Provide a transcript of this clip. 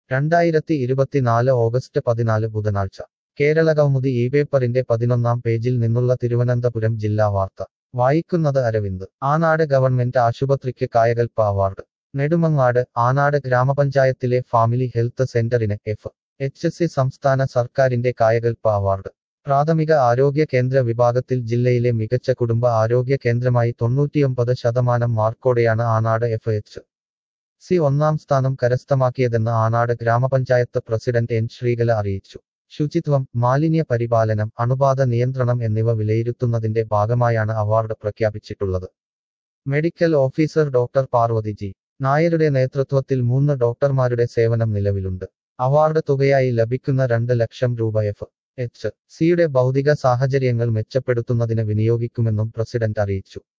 രണ്ടായിരത്തി ഇരുപത്തിനാല് ഓഗസ്റ്റ് പതിനാല് ബുധനാഴ്ച കേരളകൗമുദി ഈ പേപ്പറിന്റെ പതിനൊന്നാം പേജിൽ നിന്നുള്ള തിരുവനന്തപുരം ജില്ലാ വാർത്ത വായിക്കുന്നത് അരവിന്ദ് ആനാട് ഗവൺമെന്റ് ആശുപത്രിക്ക് കായകൽപ്പ അവാർഡ് നെടുമങ്ങാട് ആനാട് ഗ്രാമപഞ്ചായത്തിലെ ഫാമിലി ഹെൽത്ത് സെന്ററിന് എഫ് എച്ച് സി സംസ്ഥാന സർക്കാരിന്റെ കായകൽപ്പ അവാർഡ് പ്രാഥമിക ആരോഗ്യ കേന്ദ്ര വിഭാഗത്തിൽ ജില്ലയിലെ മികച്ച കുടുംബ ആരോഗ്യ കേന്ദ്രമായി തൊണ്ണൂറ്റിയൊമ്പത് ശതമാനം മാർക്കോടെയാണ് ആനാട് എഫ് എച്ച് സി ഒന്നാം സ്ഥാനം കരസ്ഥമാക്കിയതെന്ന് ആനാട് ഗ്രാമപഞ്ചായത്ത് പ്രസിഡന്റ് എൻ ശ്രീകല അറിയിച്ചു ശുചിത്വം മാലിന്യ പരിപാലനം അണുബാധ നിയന്ത്രണം എന്നിവ വിലയിരുത്തുന്നതിന്റെ ഭാഗമായാണ് അവാർഡ് പ്രഖ്യാപിച്ചിട്ടുള്ളത് medical officer doctor Parvathy G നായരുടെ നേതൃത്വത്തിൽ മൂന്ന് ഡോക്ടർമാരുടെ സേവനം നിലവിലുണ്ട് അവാർഡ് തുകയായി ലഭിക്കുന്ന രണ്ട് ലക്ഷം രൂപ എഫ് എച്ച് സിയുടെ ഭൗതിക സാഹചര്യങ്ങൾ മെച്ചപ്പെടുത്തുന്നതിന് വിനിയോഗിക്കുമെന്നും പ്രസിഡന്റ് അറിയിച്ചു